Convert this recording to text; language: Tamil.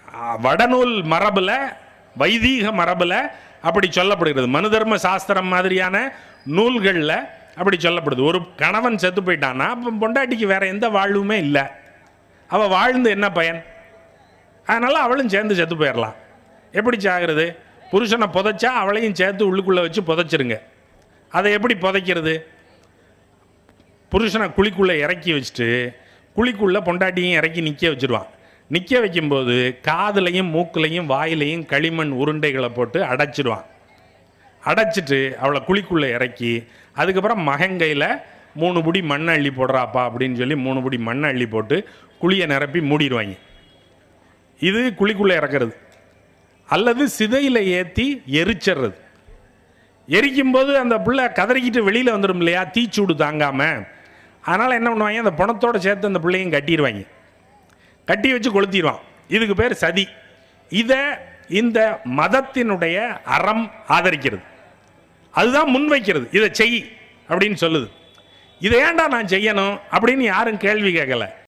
அஹ், வடநூல் மரபில் வைதீக மரபில் அப்படி சொல்லப்படுகிறது மனு தர்ம சாஸ்திரம் மாதிரியான நூல்களில் அப்படி சொல்லப்படுது ஒரு கணவன் செத்து போயிட்டான்னா அப்போ பொண்டாட்டிக்கு வேற எந்த வாழ்வுமே இல்லை அவள் வாழ்ந்து என்ன பயன் அதனால் அவளும் சேர்ந்து செத்து போயிடலாம் எப்படி சாகிறது புருஷனை புதைச்சா அவளையும் சேர்த்து உள்ளுக்குள்ளே வச்சு புதைச்சிருங்க அதை எப்படி புதைக்கிறது புருஷனை குழிக்குள்ளே இறக்கி வச்சுட்டு குழிக்குள்ளே பொண்டாட்டியும் இறக்கி நிற்க வச்சிருவான் நிற்க வைக்கும்போது காதுலையும் மூக்குலையும் வாயிலையும் களிமண் உருண்டைகளை போட்டு அடைச்சிடுவான் அடைச்சிட்டு அவளை குழிக்குள்ளே இறக்கி அதுக்கப்புறம் மகங்கையில் மூணு புடி மண் அள்ளி போடுறாப்பா அப்படின்னு சொல்லி மூணு புடி மண் அள்ளி போட்டு குழியை நிரப்பி மூடிடுவாங்க இது குழிக்குள்ளே இறக்குறது அல்லது சிதையில் ஏற்றி எரிச்சிடுறது எரிக்கும்போது அந்த பிள்ளை கதறிக்கிட்டு வெளியில் வந்துடும் இல்லையா தீச்சூடு தாங்காமல் அதனால் என்ன பண்ணுவாங்க அந்த பணத்தோட சேர்த்து அந்த பிள்ளையும் கட்டிடுவாங்க கட்டி வச்சு கொளுத்திடுவான் இதுக்கு பேர் சதி இதை இந்த மதத்தினுடைய அறம் ஆதரிக்கிறது அதுதான் முன்வைக்கிறது இதை செய் அப்படின்னு சொல்லுது இதை ஏன்டா நான் செய்யணும் அப்படின்னு யாரும் கேள்வி கேட்கல